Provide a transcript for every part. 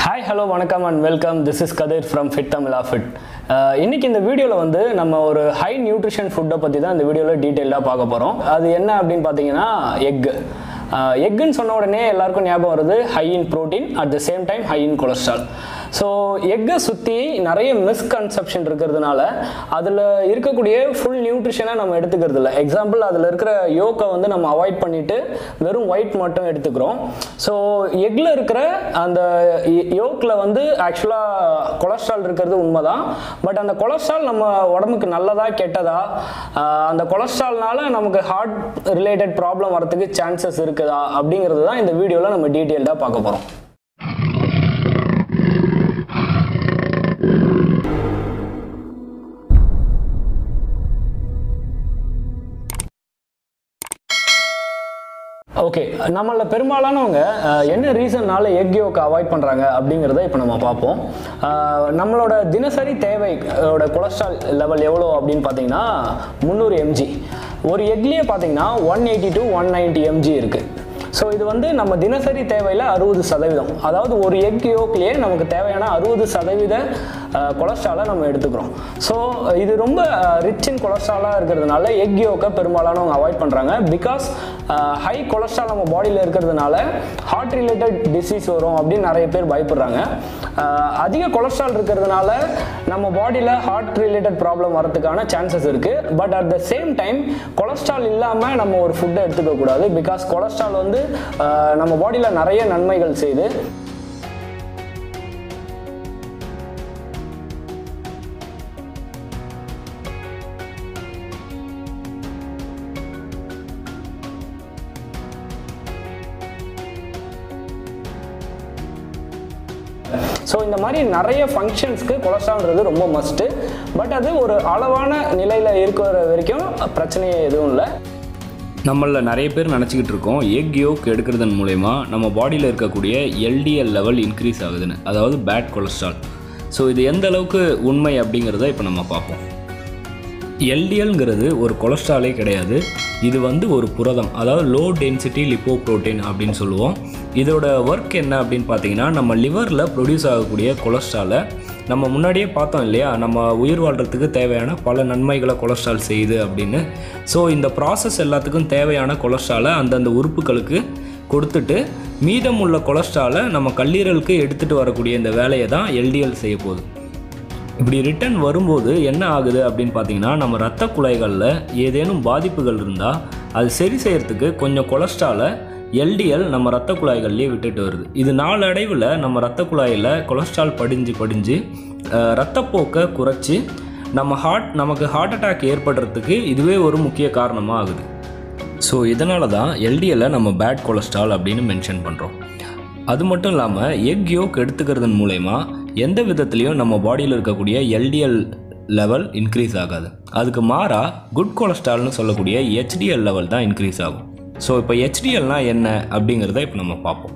hi hello வணக்கம் and welcome this is Kathir from fit Tamizha fit இன்னைக்கு இந்த வீடியோவில் வந்து நம்ம ஒரு ஹை நியூட்ரிஷன் ஃபுட்டை பற்றி தான் இந்த வீடியோவில் டீட்டெயிலாக பார்க்க போகிறோம் அது என்ன அப்படின்னு பார்த்தீங்கன்னா எக் எக்குன்னு சொன்ன உடனே எல்லாருக்கும் ஞாபகம் வருது high in protein at the same time high in cholesterol so எக்கை சுற்றி நிறைய மிஸ்கன்செப்ஷன் இருக்கிறதுனால அதில் இருக்கக்கூடிய ஃபுல் நியூட்ரிஷனை நம்ம எடுத்துக்கிறது இல்லை எக்ஸாம்பிள் அதில் இருக்கிற யோக்கை வந்து நம்ம அவாய்ட் பண்ணிட்டு வெறும் ஒயிட் மட்டும் எடுத்துக்கிறோம் ஸோ எக்கில் இருக்கிற அந்த யோக்கில் வந்து ஆக்சுவலாக கொலஸ்ட்ரால் இருக்கிறது உண்மைதான் பட் அந்த கொலஸ்ட்ரால் நம்ம உடம்புக்கு நல்லதா கெட்டதா ஆஹ் அந்த கொலஸ்ட்ரால்னால நமக்கு ஹார்ட் ரிலேட்டட் ப்ராப்ளம் வரதுக்கு சான்சஸ் இருக்குதா அப்படிங்கிறது தான் இந்த வீடியோவில் நம்ம டீட்டெயில்டாக பார்க்க போகிறோம் ஓகே நம்மள பெரும்பாலானவங்க அஹ், என்ன ரீசன்னால எக் யோக்கை அவாய்ட் பண்ணுறாங்க அப்படிங்கிறத இப்போ நம்ம பார்ப்போம் அஹ், நம்மளோட தினசரி தேவையோட கொலஸ்ட்ரால் லெவல் எவ்வளோ அப்படின்னு பார்த்தீங்கன்னா முந்நூறு எம்ஜி ஒரு எக்லேயே பார்த்தீங்கன்னா one eighty to one ninety mg இருக்குது ஸோ இது வந்து நம்ம தினசரி தேவையில் அறுபது சதவீதம் அதாவது ஒரு எக் யோக்லேயே நமக்கு தேவையான அறுபது சதவீத கொலஸ்ட்ராலை நம்ம எடுத்துக்கிறோம் ஸோ இது ரொம்ப ரிச் இன் கொலஸ்ட்ராலாக இருக்கிறதுனால எக் யோக்கை பெரும்பாலானவங்க அவாய்ட் பண்ணுறாங்க பிகாஸ் ஹை கொலஸ்ட்ரால் நம்ம பாடியில் இருக்கிறதுனால ஹார்ட் ரிலேட்டட் டிசீஸ் வரும் அப்படின்னு நிறைய பேர் பயப்படுறாங்க அஹ், அதிக கொலஸ்ட்ரால் இருக்கிறதுனால நம்ம பாடியில் ஹார்ட் ரிலேட்டட் ப்ராப்ளம் வரதுக்கான சான்சஸ் இருக்குது but at the same time cholesterol இல்லாமல் நம்ம ஒரு ஃபுட்டை எடுத்துக்க கூடாது பிகாஸ் கொலஸ்ட்ரால் வந்து அஹ், நம்ம பாடியில் நிறைய நன்மைகள் செய்யுது ஸோ இந்த மாதிரி நிறைய ஃபங்க்ஷன்ஸ்க்கு கொலஸ்ட்ரால்ன்றது ரொம்ப மஸ்ட்டு பட் அது ஒரு அளவான நிலையில் இருக்கிற வரைக்கும் பிரச்சனையே எதுவும் இல்லை நம்மள நிறைய பேர் நினச்சிக்கிட்டு இருக்கோம் எக் யோக் எடுக்கிறதன் மூலயமா நம்ம பாடியில் இருக்கக்கூடிய எல்டிஎல் லெவல் இன்க்ரீஸ் ஆகுதுன்னு அதாவது பேட் கொலஸ்ட்ரால் ஸோ இது எந்த அளவுக்கு உண்மை அப்படிங்கிறத இப்போ நம்ம பார்ப்போம் எல்டிஎல்ங்கிறது ஒரு கொலஸ்ட்ராலே கிடையாது இது வந்து ஒரு புரதம் அதாவது லோ டென்சிட்டி லிப்போ புரோட்டீன் அப்படின்னு சொல்லுவோம் இதோட ஒர்க் என்ன அப்படின்னு பார்த்தீங்கன்னா நம்ம லிவரில் ப்ரொடியூஸ் ஆகக்கூடிய கொலஸ்ட்ராலை நம்ம முன்னாடியே பார்த்தோம் இல்லையா நம்ம உயிர் வாழ்கிறதுக்கு தேவையான பல நன்மைகளை கொலஸ்ட்ரால் செய்யுது அப்படின்னு ஸோ இந்த ப்ராசஸ் எல்லாத்துக்கும் தேவையான கொலஸ்ட்ராலை அந்தந்த உறுப்புகளுக்கு கொடுத்துட்டு மீதம் உள்ள கொலஸ்ட்ராலை நம்ம கல்லீரலுக்கு எடுத்துகிட்டு வரக்கூடிய இந்த வேலையை தான் எல்டிஎல் செய்ய போகுது இப்படி ரிட்டர்ன் வரும்போது என்ன ஆகுது அப்படின்னு பார்த்தீங்கன்னா நம்ம ரத்த குழாய்களில் ஏதேனும் பாதிப்புகள் இருந்தால் அது சரி செய்யறதுக்கு கொஞ்சம் கொலஸ்ட்ராலை எல்டிஎல் நம்ம ரத்த குழாய்கள்லேயே விட்டுட்டு வருது இது நாளடைவில் நம்ம ரத்த குழாயில் கொலஸ்ட்ரால் படிஞ்சு படிஞ்சு அஹ், ரத்தப்போக்கை குறைச்சி நம்ம ஹார்ட் நமக்கு ஹார்ட் அட்டாக் ஏற்படுறதுக்கு இதுவே ஒரு முக்கிய காரணமாக ஆகுது ஸோ இதனால தான் எல்டிஎல்லை நம்ம பேட் கொலஸ்ட்ரால் அப்படின்னு மென்ஷன் பண்ணுறோம் அது மட்டும் இல்லாமல் எக் யோக் எடுத்துக்கிறதன் மூலயமா எந்த விதத்துலேயும் நம்ம பாடியில் இருக்கக்கூடிய எல்டிஎல் லெவல் இன்க்ரீஸ் ஆகாது அதுக்கு மாறாக குட் கொலஸ்ட்ரால்னு சொல்லக்கூடிய ஹெச்டிஎல் லெவல் தான் இன்க்ரீஸ் ஆகும் ஸோ இப்போ ஹெச்டிஎல்னால் என்ன அப்படிங்கிறத இப்போ நம்ம பார்ப்போம்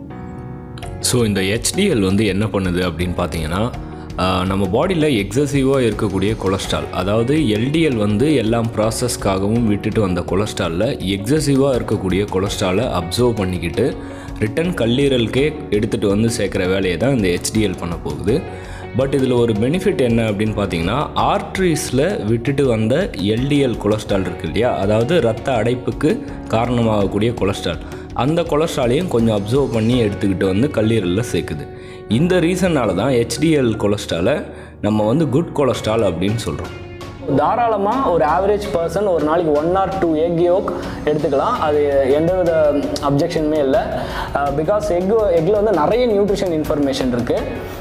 ஸோ இந்த ஹெச்டிஎல் வந்து என்ன பண்ணுது அப்படின்னு பார்த்தீங்கன்னா ஆஹ், நம்ம பாடியில் எக்ஸசிவாக இருக்கக்கூடிய கொலஸ்ட்ரால் அதாவது எல்டிஎல் வந்து எல்லாம் ப்ராசஸ்க்காகவும் விட்டுட்டு வந்த கொலஸ்ட்ராலில் எக்ஸசிவாக இருக்கக்கூடிய கொலஸ்ட்ராலை அப்சர்வ் பண்ணிக்கிட்டு ரிட்டன் கல்லீரலுக்கே எடுத்துகிட்டு வந்து சேர்க்குற வேலையை தான் இந்த ஹெச்டிஎல் பண்ண போகுது பட் இதில் ஒரு பெனிஃபிட் என்ன அப்படின்னு பார்த்தீங்கன்னா ஆர்ட்ரிஸில் விட்டுட்டு வந்த எல்டிஎல் கொலஸ்ட்ரால் இருக்கு இல்லையா அதாவது ரத்த அடைப்புக்கு காரணமாகக்கூடிய கொலஸ்ட்ரால் அந்த கொலஸ்ட்ராலையும் கொஞ்சம் அப்சர்வ் பண்ணி எடுத்துக்கிட்டு வந்து கல்லீரலில் சேர்க்குது இந்த ரீசன்னால தான் ஹெச்டிஎல் கொலஸ்ட்ராலை நம்ம வந்து குட் கொலஸ்ட்ரால் அப்படின்னு சொல்கிறோம் தாராளமாக ஒரு ஆவரேஜ் பர்சன் ஒரு நாளைக்கு one or two egg yolk எடுத்துக்கலாம் அது எந்தவித அப்ஜெக்ஷனுமே இல்லை பிகாஸ் எக் எக்கில் வந்து நிறைய நியூட்ரிஷன் இன்ஃபர்மேஷன் இருக்குது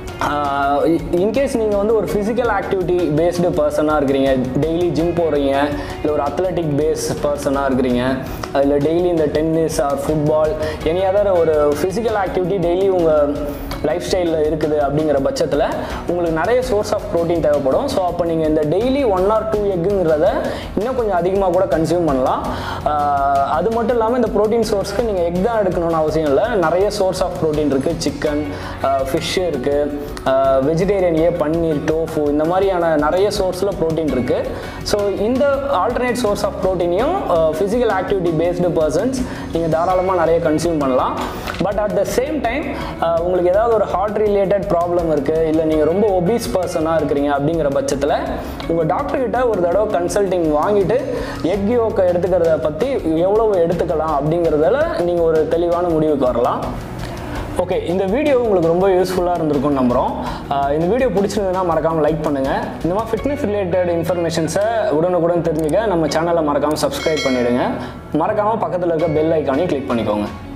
இன்கேஸ் நீங்கள் வந்து ஒரு ஃபிசிக்கல் ஆக்டிவிட்டி பேஸ்டு பர்சனாக இருக்கிறீங்க டெய்லி ஜிம் போகிறீங்க இல்லை ஒரு அத்லெட்டிக் பேஸ் பர்சனாக இருக்கிறீங்க இல்லை டெய்லி இந்த tennis or football any other ஒரு ஃபிசிக்கல் ஆக்டிவிட்டி டெய்லி உங்கள் லைஃப் ஸ்டைலில் இருக்குது அப்படிங்கிற பட்சத்தில் உங்களுக்கு நிறைய சோர்ஸ் ஆஃப் ப்ரோட்டீன் தேவைப்படும் ஸோ அப்போ நீங்கள் இந்த டெய்லி ஒன் ஆர் டூ எக்குங்கிறத இன்னும் கொஞ்சம் அதிகமாக கூட கன்சியூம் பண்ணலாம் ஆஹ் அது மட்டும் இல்லாமல் இந்த ப்ரோட்டீன் சோர்ஸ்க்கு நீங்கள் எக் தான் எடுக்கணும்னு அவசியம் இல்லை நிறைய சோர்ஸ் ஆஃப் ப்ரோட்டீன் இருக்குது சிக்கன் ஃபிஷ் இருக்குது வெஜிடேரியன் ஏ பன்னீர் டோஃபு இந்த மாதிரியான நிறைய சோர்ஸில் ப்ரோட்டீன் இருக்குது ஸோ இந்த ஆல்டர்னேட் சோர்ஸ் ஆஃப் ப்ரோட்டீனையும் ஃபிசிக்கல் ஆக்டிவிட்டி பேஸ்டு பர்சன்ஸ் நீங்கள் தாராளமாக நிறைய கன்சியூம் பண்ணலாம் but at the same time உங்களுக்கு ஏதாவது ஒரு ஹார்ட் ரிலேட்டட் ப்ராப்ளம் இருக்குது இல்லை நீங்கள் ரொம்ப ஒபீஸ் பர்சனாக இருக்கிறீங்க அப்படிங்கிற பட்சத்தில் உங்கள் டாக்டர்கிட்ட ஒரு தடவை கன்சல்டிங் வாங்கிட்டு எக் யோக்கை எடுத்துக்கிறத பற்றி எவ்வளவு எடுத்துக்கலாம் அப்படிங்கிறதுல நீங்கள் ஒரு தெளிவான முடிவுக்கு வரலாம் ஓகே இந்த வீடியோ உங்களுக்கு ரொம்ப யூஸ்ஃபுல்லாக இருந்திருக்கும்னு நம்புகிறோம் ஆஹ் இந்த வீடியோ பிடிச்சிருந்ததுன்னா மறக்காமல் லைக் பண்ணுங்கள் இந்த மாதிரி ஃபிட்னஸ் ரிலேட்டட் இன்ஃபர்மேஷன்ஸை உடனுக்குடன் தெரிஞ்சுக்க நம்ம சேனலை மறக்காமல் சப்ஸ்கிரைப் பண்ணிவிடுங்க மறக்காமல் பக்கத்தில் இருக்க பெல் ஐக்கானையும் கிளிக் பண்ணிக்கோங்க